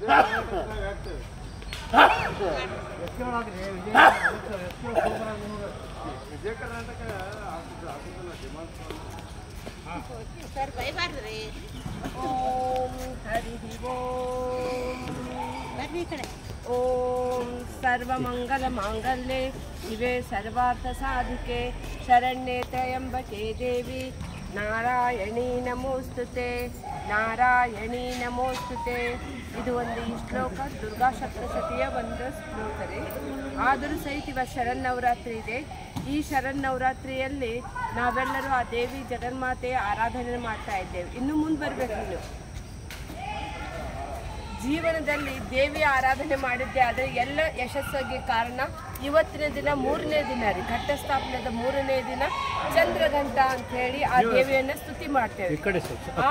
ವಿಜಯ ಕರ್ನಾಟಕ ಆಗುದಿಲ್ಲ demand sir ಬೈಬಾರ್ದ್ರಿ ಓಂ ಹರಿ ಓಂ ಬರ್ರಿ ಈ ಕಡೆ ಓಂ ಸರ್ವಮಂಗಲ ಮಾಂಗಲ್ಯೆ ಶಿವೆ ಸರ್ವಾರ್ಥ ಸಾಧಿಕೆ ಶರಣ್ಯೆ ತ್ರಯಂಬಕೆ ದೇವಿ ನಾರಾಯಣಿ ನಮೋಸ್ತುತೆ ನಾರಾಯಣಿ ನಮೋಸ್ತುತೆ ಇದು ಒಂದು ಈ ಶ್ಲೋಕ ದುರ್ಗಾ ಸಪ್ತಶತಿಯ ಒಂದು ಶ್ಲೋಕ ರೀ ಆದರೂ ಸಹಿತ ಇವ ಶರನ್ನವರಾತ್ರಿ ಇದೆ ಈ ಶರನ್ನವರಾತ್ರಿಯಲ್ಲಿ ನಾವೆಲ್ಲರೂ ಆ ದೇವಿ ಜಗನ್ಮಾತೆಯ ಆರಾಧನೆ ಮಾಡ್ತಾ ಇದ್ದೇವೆ ಇನ್ನು ಮುಂದೆ ಬರ್ಬೇಕು ನೀವು ಜೀವನದಲ್ಲಿ ದೇವಿಯ ಆರಾಧನೆ ಮಾಡಿದ್ದೆ ಆದರೆ ಎಲ್ಲ ಯಶಸ್ಸಿಗೆ ಕಾರಣ ಇವತ್ತಿನ ದಿನ ಮೂರನೇ ದಿನ ರೀ ಘಟ್ಟಸ್ಥಾಪನದ ಮೂರನೇ ದಿನ ಚಂದ್ರಘಂಟ ಅಂತ ಹೇಳಿ ಆ ದೇವಿಯನ್ನ ಸ್ತುತಿ ಮಾಡ್ತೇವೆ ಆ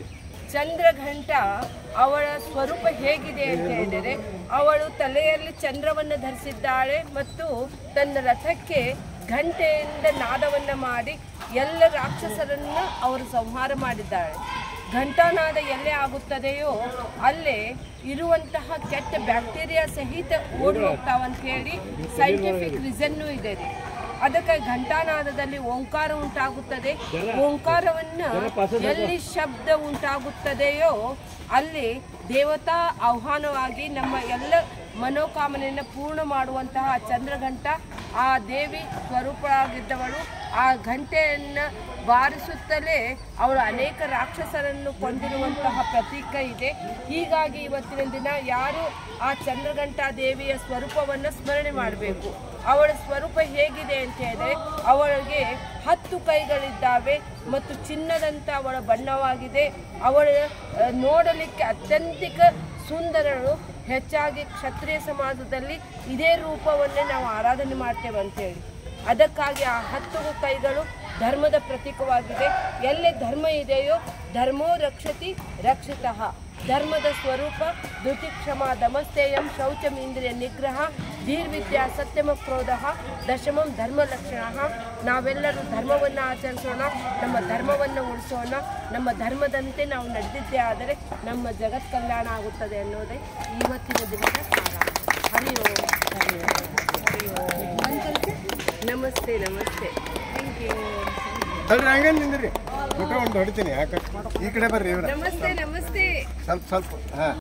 ಚಂದ್ರಘಂಟ ಅವಳ ಸ್ವರೂಪ ಹೇಗಿದೆ ಅಂತ ಹೇಳಿದರೆ ಅವಳು ತಲೆಯಲ್ಲಿ ಚಂದ್ರವನ್ನು ಧರಿಸಿದ್ದಾಳೆ ಮತ್ತು ತನ್ನ ರಥಕ್ಕೆ ಘಂಟೆಯಿಂದ ನಾದವನ್ನ ಮಾಡಿ ಎಲ್ಲ ರಾಕ್ಷಸರನ್ನು ಅವರು ಸಂಹಾರ ಮಾಡಿದ್ದಾಳೆ ಘಂಟಾನಾದ ಎಲ್ಲೇ ಆಗುತ್ತದೆಯೋ ಅಲ್ಲೇ ಇರುವಂತಹ ಕೆಟ್ಟ ಬ್ಯಾಕ್ಟೀರಿಯಾ ಸಹಿತ ಓಡಿ ಹೋಗ್ತಾವಂತ ಹೇಳಿ ಸೈಂಟಿಫಿಕ್ ರೀಸನ್ನೂ ಇದೆ ರೀ ಅದಕ್ಕೆ ಘಂಟಾನಾದದಲ್ಲಿ ಓಂಕಾರ ಉಂಟಾಗುತ್ತದೆ ಓಂಕಾರವನ್ನು ಎಲ್ಲಿ ಶಬ್ದ ಉಂಟಾಗುತ್ತದೆಯೋ ಅಲ್ಲಿ ದೇವತಾ ಆಹ್ವಾನವಾಗಿ ನಮ್ಮ ಎಲ್ಲ ಮನೋಕಾಮನೆಯನ್ನು ಪೂರ್ಣ ಮಾಡುವಂತಹ ಚಂದ್ರಘಂಟ ಆ ದೇವಿ ಸ್ವರೂಪವಾಗಿದ್ದವಳು ಆ ಘಂಟೆಯನ್ನು ಬಾರಿಸುತ್ತಲೇ ಅವಳು ಅನೇಕ ರಾಕ್ಷಸರನ್ನು ಕೊಂದಿರುವಂತಹ ಪ್ರತೀಕ ಇದೆ ಹೀಗಾಗಿ ಇವತ್ತಿನ ದಿನ ಯಾರು ಆ ಚಂದ್ರಘಂಟಾ ದೇವಿಯ ಸ್ವರೂಪವನ್ನು ಸ್ಮರಣೆ ಮಾಡಬೇಕು ಅವಳ ಸ್ವರೂಪ ಹೇಗಿದೆ ಅಂತ ಹೇಳಿದ್ರೆ ಅವಳಿಗೆ ಹತ್ತು ಕೈಗಳಿದ್ದಾವೆ ಮತ್ತು ಚಿನ್ನದಂತ ಅವಳ ಬಣ್ಣವಾಗಿದೆ ಅವಳ ಆ, ನೋಡಲಿಕ್ಕೆ ಅತ್ಯಂತಿಕ ಸುಂದರಳು ಹೆಚ್ಚಾಗಿ ಕ್ಷತ್ರಿಯ ಸಮಾಜದಲ್ಲಿ ಇದೇ ರೂಪವನ್ನೇ ನಾವು ಆರಾಧನೆ ಮಾಡ್ತೇವೆ ಅಂತೇಳಿ ಅದಕ್ಕಾಗಿ ಆ ಹತ್ತು ಕೈಗಳು ಧರ್ಮದ ಪ್ರತೀಕವಾಗಿದೆ ಎಲ್ಲಿ ಧರ್ಮ ಇದೆಯೋ ಧರ್ಮೋ ರಕ್ಷತಿ ರಕ್ಷಿತಃ ಧರ್ಮದ ಸ್ವರೂಪ ಧೃತಿಕ್ಷಮ ದಮಸ್ತೇಯಂ ಶೌಚಂ ಇಂದ್ರಿಯ ನಿಗ್ರಹ ಧೀರ್ವಿದ್ಯಾ ಸತ್ಯಮ ಕ್ರೋಧ ದಶಮಂ ಧರ್ಮ ಲಕ್ಷಣ ನಾವೆಲ್ಲರೂ ಧರ್ಮವನ್ನು ಆಚರಿಸೋಣ ನಮ್ಮ ಧರ್ಮವನ್ನು ಉಳಿಸೋಣ ನಮ್ಮ ಧರ್ಮದಂತೆ ನಾವು ನಡೆದಿದ್ದೇ ಆದರೆ ನಮ್ಮ ಜಗತ್ ಕಲ್ಯಾಣ ಆಗುತ್ತದೆ ಅನ್ನೋದೇ ಇವತ್ತಿನ ದಿನದ ಸಾರ ಹರಿ ಓಂ ಹರಿ ಓಂ ಹರಿ ಓಂ ನಮಸ್ತೆ ನಮಸ್ತೆ ಥ್ಯಾಂಕ್ ಯು ಅಲ್ರಿ ಹಂಗೆ ನಿಂದ್ರಿ ಫೋಟೋ ಒಂದು ಹೊಡಿತೀನಿ ಯಾಕೆ ಈ ಕಡೆ ಬರ್ರಿ ಇವ್ರ ನಮಸ್ತೆ ನಮಸ್ತೆ ಸ್ವಲ್ಪ ಸ್ವಲ್ಪ ಹಾಂ